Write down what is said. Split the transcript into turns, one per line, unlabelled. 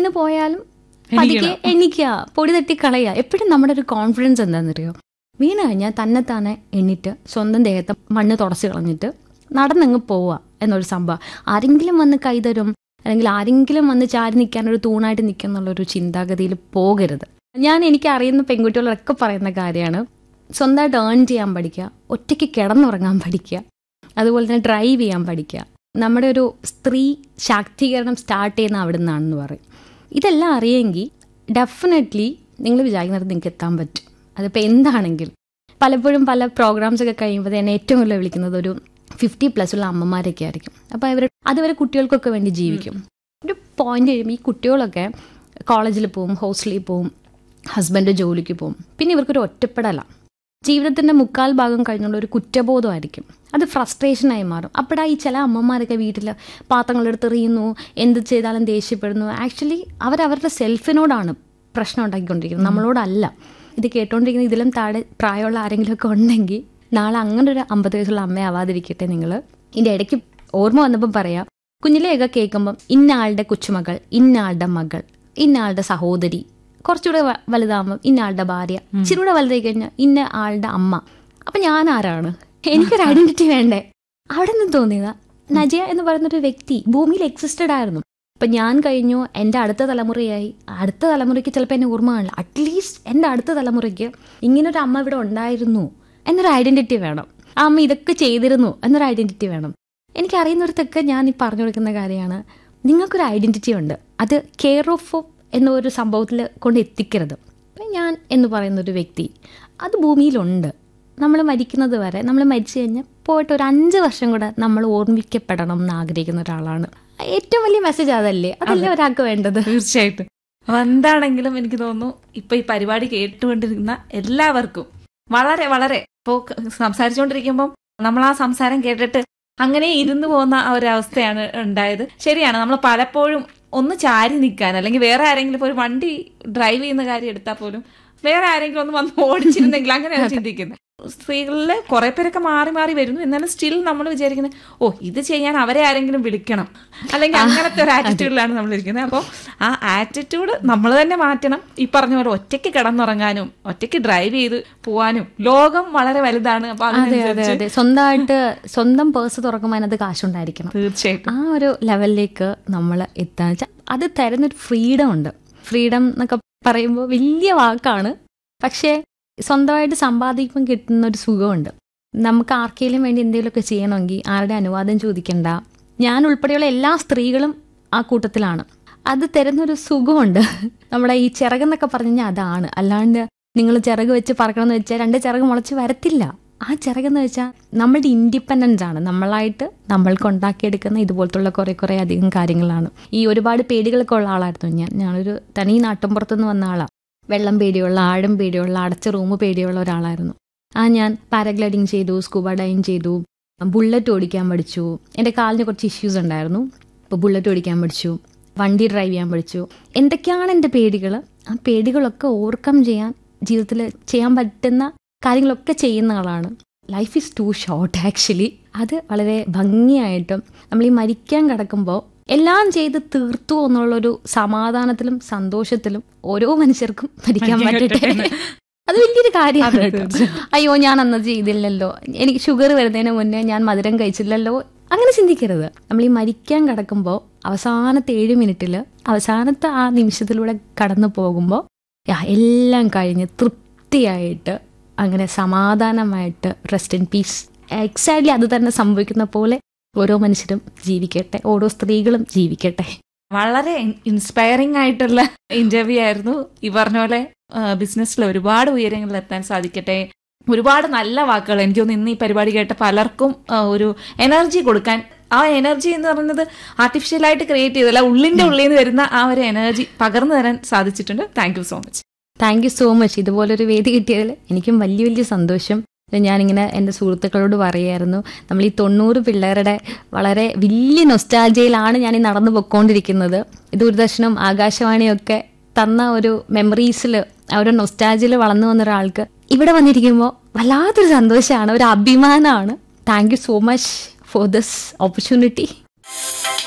വീണ് പോയാലും പതുക്കെ എണ്ണിക്കുക പൊടി തട്ടി കളയുക എപ്പോഴും നമ്മുടെ ഒരു കോൺഫിഡൻസ് എന്താണെന്നറിയോ വീണ് കഴിഞ്ഞാൽ തന്നെ തന്നെ എണ്ണിട്ട് സ്വന്തം ദേഹത്തെ മണ്ണ് തുടച്ച് കളഞ്ഞിട്ട് നടന്നങ്ങ് പോവുക എന്നൊരു സംഭവം ആരെങ്കിലും വന്ന് കൈതരും അല്ലെങ്കിൽ ആരെങ്കിലും വന്ന് ചാരി നിൽക്കാൻ ഒരു തൂണായിട്ട് നിൽക്കും എന്നുള്ളൊരു ചിന്താഗതിയിൽ പോകരുത് ഞാൻ എനിക്ക് അറിയുന്ന പെൺകുട്ടികളൊക്കെ പറയുന്ന കാര്യമാണ് സ്വന്തമായിട്ട് ഏൺ ചെയ്യാൻ പഠിക്കുക ഒറ്റയ്ക്ക് കിടന്നുറങ്ങാൻ പഠിക്കുക അതുപോലെ തന്നെ ഡ്രൈവ് ചെയ്യാൻ പഠിക്കുക നമ്മുടെ ഒരു സ്ത്രീ ശാക്തീകരണം സ്റ്റാർട്ട് ചെയ്യുന്ന അവിടെ നിന്നാണെന്ന് പറയും ഇതെല്ലാം അറിയെങ്കിൽ ഡെഫിനറ്റ്ലി നിങ്ങൾ വിചാരിക്കുന്നത് നിങ്ങൾക്ക് എത്താൻ പറ്റും അതിപ്പോൾ എന്താണെങ്കിലും പലപ്പോഴും പല പ്രോഗ്രാംസ് ഒക്കെ കഴിയുമ്പോൾ എന്നെ ഏറ്റവും കൂടുതൽ വിളിക്കുന്നത് ഒരു ഫിഫ്റ്റി പ്ലസ് ഉള്ള അമ്മമാരൊക്കെ ആയിരിക്കും അപ്പോൾ അവർ അതുവരെ കുട്ടികൾക്കൊക്കെ വേണ്ടി ജീവിക്കും ഒരു പോയിന്റ് കഴിയുമ്പോൾ ഈ കുട്ടികളൊക്കെ കോളേജിൽ പോവും ഹോസ്റ്റലിൽ പോവും ഹസ്ബൻഡ് ജോലിക്ക് പോവും പിന്നെ ഇവർക്കൊരു ഒറ്റപ്പെടലാണ് ജീവിതത്തിൻ്റെ മുക്കാൽ ഭാഗം കഴിഞ്ഞുള്ള ഒരു കുറ്റബോധമായിരിക്കും അത് ഫ്രസ്ട്രേഷനായി മാറും അപ്പോഴാ ഈ ചില അമ്മമാരൊക്കെ വീട്ടിൽ പാത്രങ്ങളെടുത്ത് എറിയുന്നു എന്ത് ചെയ്താലും ദേഷ്യപ്പെടുന്നു ആക്ച്വലി അവരവരുടെ സെൽഫിനോടാണ് പ്രശ്നം ഉണ്ടാക്കിക്കൊണ്ടിരിക്കുന്നത് നമ്മളോടല്ല ഇത് കേട്ടോണ്ടിരിക്കുന്ന ഇതിലും താഴെ പ്രായമുള്ള ആരെങ്കിലുമൊക്കെ ഉണ്ടെങ്കിൽ നാളെ അങ്ങനെ ഒരു അമ്പത് വയസ്സുള്ള അമ്മയാവാതിരിക്കട്ടെ നിങ്ങൾ ഇതിൻ്റെ ഇടയ്ക്ക് ഓർമ്മ വന്നപ്പം പറയാം കുഞ്ഞിലെയൊക്കെ കേൾക്കുമ്പം ഇന്ന ആളുടെ കൊച്ചുമകൾ ഇന്ന ആളുടെ മകൾ ഇന്ന ആളുടെ സഹോദരി കുറച്ചുകൂടെ വ- വലുതാകുമ്പം ഇന്ന ആളുടെ ഭാര്യ ഇച്ചിരി കൂടെ വലുതായി കഴിഞ്ഞാൽ ഇന്ന ആളുടെ അമ്മ അപ്പൊ ഞാൻ ആരാണ് എനിക്കൊരു ഐഡന്റിറ്റി വേണ്ടേ അവിടെ നിന്ന് തോന്നിയതാ നജയ എന്ന് പറയുന്നൊരു വ്യക്തി ഭൂമിയിൽ എക്സിസ്റ്റഡ് ആയിരുന്നു അപ്പൊ ഞാൻ കഴിഞ്ഞു എൻ്റെ അടുത്ത തലമുറയായി അടുത്ത തലമുറയ്ക്ക് ചിലപ്പോൾ എന്നെ ഓർമ്മ കാണില്ല അറ്റ്ലീസ്റ്റ് എൻ്റെ അടുത്ത തലമുറയ്ക്ക് ഇങ്ങനൊരു അമ്മ ഇവിടെ ഉണ്ടായിരുന്നു എന്നൊരു ഐഡന്റിറ്റി വേണം ആ അമ്മ ഇതൊക്കെ ചെയ്തിരുന്നു എന്നൊരു ഐഡന്റിറ്റി വേണം എനിക്ക് അറിയുന്നിടത്തൊക്കെ ഞാൻ ഈ പറഞ്ഞു കൊടുക്കുന്ന കാര്യമാണ് നിങ്ങൾക്കൊരു ഐഡന്റിറ്റി ഉണ്ട് അത് കെയർ ഓഫ് എന്നൊരു സംഭവത്തിൽ കൊണ്ട് എത്തിക്കരുത് അപ്പം ഞാൻ എന്ന് പറയുന്ന ഒരു വ്യക്തി അത് ഭൂമിയിലുണ്ട് നമ്മൾ മരിക്കുന്നത് വരെ നമ്മൾ മരിച്ചു കഴിഞ്ഞാൽ പോയിട്ട് ഒരു അഞ്ച് വർഷം കൂടെ നമ്മൾ ഓർമ്മിക്കപ്പെടണം എന്ന് ആഗ്രഹിക്കുന്ന ഒരാളാണ് ഏറ്റവും വലിയ മെസ്സേജ് അതല്ലേ അതല്ലേ ഒരാൾക്ക് വേണ്ടത്
തീർച്ചയായിട്ടും അപ്പൊ എന്താണെങ്കിലും എനിക്ക് തോന്നുന്നു ഇപ്പൊ ഈ പരിപാടി കേട്ടുകൊണ്ടിരിക്കുന്ന എല്ലാവർക്കും വളരെ വളരെ ഇപ്പോ സംസാരിച്ചുകൊണ്ടിരിക്കുമ്പോൾ നമ്മൾ ആ സംസാരം കേട്ടിട്ട് അങ്ങനെ ഇരുന്നു പോകുന്ന ആ ഒരു അവസ്ഥയാണ് ഉണ്ടായത് ശരിയാണ് നമ്മൾ പലപ്പോഴും ഒന്ന് ചാരി നിൽക്കാൻ അല്ലെങ്കിൽ വേറെ ആരെങ്കിലും ഇപ്പൊ ഒരു വണ്ടി ഡ്രൈവ് ചെയ്യുന്ന കാര്യം എടുത്താൽ പോലും വേറെ ആരെങ്കിലും ഒന്ന് വന്ന് ഓടിച്ചിരുന്നെങ്കിൽ അങ്ങനെയാണ് ചിന്തിക്കുന്നത് സ്ത്രീകളില് കുറെ പേരൊക്കെ മാറി മാറി വരുന്നു എന്നാലും സ്റ്റിൽ നമ്മൾ വിചാരിക്കുന്നത് ഓ ഇത് ചെയ്യാൻ അവരെ ആരെങ്കിലും വിളിക്കണം അല്ലെങ്കിൽ അങ്ങനത്തെ ഒരു ആറ്റിറ്റ്യൂഡിലാണ് നമ്മൾ ഇരിക്കുന്നത് അപ്പോൾ ആ ആറ്റിറ്റ്യൂഡ് നമ്മൾ തന്നെ മാറ്റണം ഈ പറഞ്ഞ പോലെ ഒറ്റയ്ക്ക് കിടന്നുറങ്ങാനും ഒറ്റയ്ക്ക് ഡ്രൈവ് ചെയ്ത് പോവാനും ലോകം വളരെ വലുതാണ് അപ്പൊ
അതെ അതെ
അതിനനുസരിച്ച്
അതെ സ്വന്തമായിട്ട് സ്വന്തം പേഴ്സ് തുറക്കുമ്പോൾ അതിനകത്ത് കാശുണ്ടായിരിക്കണം
തീർച്ചയായിട്ടും
ആ ഒരു ലെവലിലേക്ക് നമ്മൾ എത്താന്ന് വെച്ചാൽ അത് തരുന്നൊരു ഫ്രീഡം ഉണ്ട് ഫ്രീഡം എന്നൊക്കെ പറയുമ്പോൾ വലിയ വാക്കാണ് പക്ഷേ സ്വന്തമായിട്ട് സമ്പാദിക്കുമ്പോൾ കിട്ടുന്ന ഒരു സുഖമുണ്ട് നമുക്ക് ആർക്കെങ്കിലും വേണ്ടി എന്തെങ്കിലുമൊക്കെ ചെയ്യണമെങ്കിൽ ആരുടെ അനുവാദം ചോദിക്കണ്ട ഞാൻ ഉൾപ്പെടെയുള്ള എല്ലാ സ്ത്രീകളും ആ കൂട്ടത്തിലാണ് അത് തരുന്നൊരു സുഖമുണ്ട് നമ്മുടെ ഈ ചിറകെന്നൊക്കെ പറഞ്ഞു കഴിഞ്ഞാൽ അതാണ് അല്ലാണ്ട് നിങ്ങൾ ചിറക് വെച്ച് പറക്കണമെന്ന് വെച്ചാൽ രണ്ട് ചിറക് മുളച്ച് വരത്തില്ല ആ ചിറകെന്ന് വെച്ചാൽ നമ്മളുടെ ഇൻഡിപെൻഡൻസ് ആണ് നമ്മളായിട്ട് നമ്മൾക്ക് ഉണ്ടാക്കിയെടുക്കുന്ന ഇതുപോലത്തുള്ള കുറെ കുറെ അധികം കാര്യങ്ങളാണ് ഈ ഒരുപാട് പേടികളൊക്കെ ഉള്ള ആളായിരുന്നു ഞാൻ ഞാനൊരു തനി നാട്ടിൻപുറത്തുനിന്ന് വന്ന ആളാണ് വെള്ളം പേടിയുള്ള ആഴം പേടിയുള്ള അടച്ച റൂം പേടിയുള്ള ഒരാളായിരുന്നു ആ ഞാൻ പാരഗ്ലൈഡിങ് ചെയ്തു സ്കൂബ ഡൈവിങ് ചെയ്തു ബുള്ളറ്റ് ഓടിക്കാൻ പഠിച്ചു എൻ്റെ കാലിന് കുറച്ച് ഇഷ്യൂസ് ഉണ്ടായിരുന്നു അപ്പോൾ ബുള്ളറ്റ് ഓടിക്കാൻ പഠിച്ചു വണ്ടി ഡ്രൈവ് ചെയ്യാൻ പഠിച്ചു എന്തൊക്കെയാണ് എൻ്റെ പേടികൾ ആ പേടികളൊക്കെ ഓവർകം ചെയ്യാൻ ജീവിതത്തിൽ ചെയ്യാൻ പറ്റുന്ന കാര്യങ്ങളൊക്കെ ചെയ്യുന്ന ആളാണ് life is too short actually അത് വളരെ ഭംഗിയായിട്ടും നമ്മൾ ഈ മരിക്കാൻ കിടക്കുമ്പോൾ എല്ലാം ചെയ്ത് തീർത്തു എന്നുള്ളൊരു സമാധാനത്തിലും സന്തോഷത്തിലും ഓരോ മനുഷ്യർക്കും മരിക്കാൻ പറ്റട്ടെ അത് വലിയൊരു കാര്യമാണ്
അതെ,
കേട്ടോ അയ്യോ ഞാൻ അന്ന് ചെയ്തില്ലല്ലോ എനിക്ക് ഷുഗർ വരുന്നതിന് മുന്നേ ഞാൻ മധുരം കഴിച്ചില്ലല്ലോ അങ്ങനെ ചിന്തിക്കരുത് നമ്മൾ ഈ മരിക്കാൻ കിടക്കുമ്പോൾ അവസാനത്തെ ഏഴ് മിനിറ്റിൽ അവസാനത്തെ ആ നിമിഷത്തിലൂടെ കടന്നു പോകുമ്പോൾ എല്ലാം കഴിഞ്ഞ് തൃപ്തിയായിട്ട് അങ്ങനെ സമാധാനമായിട്ട് റെസ്റ്റ് ഇൻ പീസ് എക്സാക്ട്ലി അത് തന്നെ സംഭവിക്കുന്ന പോലെ ഓരോ മനുഷ്യരും ജീവിക്കട്ടെ ഓരോ സ്ത്രീകളും ജീവിക്കട്ടെ
വളരെ ഇൻസ്പയറിംഗ് ആയിട്ടുള്ള ഇന്റർവ്യൂ ആയിരുന്നു ഈ പറഞ്ഞ പോലെ ബിസിനസ്സിൽ ഒരുപാട് ഉയരങ്ങളിൽ എത്താൻ സാധിക്കട്ടെ ഒരുപാട് നല്ല വാക്കുകൾ എനിക്ക് തോന്നുന്നു ഇന്ന് ഈ പരിപാടി കേട്ട പലർക്കും ആ, ഒരു എനർജി കൊടുക്കാൻ ആ എനർജി എന്ന് പറയുന്നത് ആർട്ടിഫിഷ്യലായിട്ട് ക്രിയേറ്റ് ചെയ്തല്ല ഉള്ളിന്റെ ഉള്ളിൽ നിന്ന് വരുന്ന ആ ഒരു എനർജി പകർന്നു തരാൻ സാധിച്ചിട്ടുണ്ട് thank you so much
thank you so much ഇതുപോലൊരു വേദി കിട്ടിയതിൽ എനിക്കും വലിയ വലിയ സന്തോഷം ഇത് ഞാനിങ്ങനെ എൻ്റെ സുഹൃത്തുക്കളോട് പറയായിരുന്നു നമ്മൾ ഈ തൊണ്ണൂറ് പിള്ളേരുടെ വളരെ വലിയ നൊസ്റ്റാൾജിയയിലാണ് ഞാൻ ഈ നടന്നു പൊയ്ക്കൊണ്ടിരിക്കുന്നത് ദൂരദർശനും ആകാശവാണിയും ഒക്കെ തന്ന ഒരു മെമ്മറീസിൽ ആ ഒരു നൊസ്റ്റാൾജിയിൽ വളർന്നു വന്ന ഒരാൾക്ക് ഇവിടെ വന്നിരിക്കുമ്പോൾ വല്ലാത്തൊരു സന്തോഷമാണ് ഒരു അഭിമാനമാണ് thank you so much for this opportunity